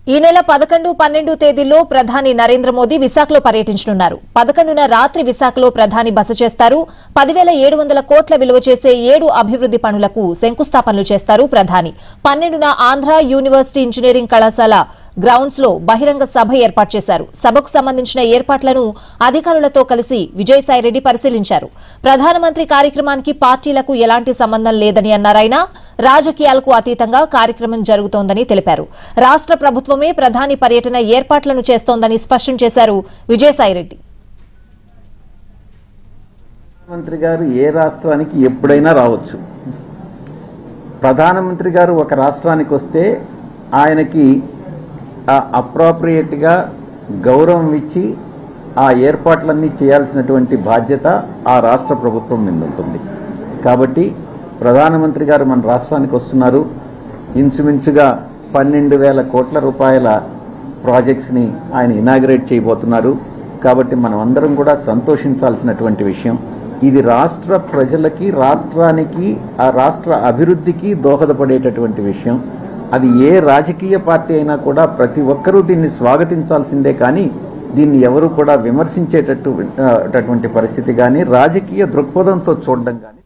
ఈ నెల పదకొండు పన్నెండు తేదీల్లో ప్రధాని నరేంద్ర మోదీ విశాఖలో పర్యటించనున్నారు పదకొండున రాత్రి విశాఖలో ప్రధాని బస చేస్తారు పదివేల ఏడు వందల కోట్ల విలువ చేసే ఏడు అభివృద్ది పనులకు శంకుస్థాపనలు చేస్తారు ప్రధాని పన్నెండున ఆంధ్ర యూనివర్సిటీ ఇంజనీరింగ్ కళాశాల గ్రౌండ్స్ లో బహిరంగ సభ ఏర్పాటు చేశారు సభకు సంబంధించిన ఏర్పాట్లను అధికారులతో కలిసి విజయసాయిరెడ్డి పరిశీలించారు ప్రధానమంత్రి కార్యక్రమానికి పార్టీలకు ఎలాంటి సంబంధం లేదని అన్నారాయన రాజకీయాలకు అతీతంగా కార్యక్రమం జరుగుతోందని తెలిపారు రాష్ట ప్రభుత్వమే ప్రధాని పర్యటన ఏర్పాట్లను చేస్తోందని స్పష్టం చేశారు విజయసాయిరెడ్డి ప్రధానమంత్రి గారు ఏ రాష్ట్రానికి ఎప్పుడైనా రావచ్చు ప్రధానమంత్రి గారు ఒక రాష్ట్రానికి వస్తే ఆయనకి అప్రాప్రియేట్గా గౌరవం ఇచ్చి ఆ ఏర్పాట్లన్నీ చేయాల్సినటువంటి బాధ్యత ఆ రాష్ట్ర ప్రభుత్వం మీద ఉంటుంది కాబట్టి ప్రధానమంత్రి గారు మన రాష్ట్రానికి వస్తున్నారు ఇంచుమించుగా పన్నెండు వేల కోట్ల రూపాయల ప్రాజెక్ట్స్ని ఆయన ఇనాగ్రేట్ చేయబోతున్నారు కాబట్టి మనం అందరం కూడా సంతోషించాల్సినటువంటి విషయం ఇది రాష్ట్ర ప్రజలకి రాష్ట్రానికి ఆ రాష్ట్ర అభివృద్ధికి దోహదపడేటటువంటి విషయం అది ఏ రాజకీయ పార్టీ అయినా కూడా ప్రతి ఒక్కరూ దీన్ని స్వాగతించాల్సిందే కానీ దీన్ని ఎవరు కూడా విమర్శించేటట్టు అటువంటి పరిస్థితి కానీ రాజకీయ దృక్పథంతో చూడడం కానీ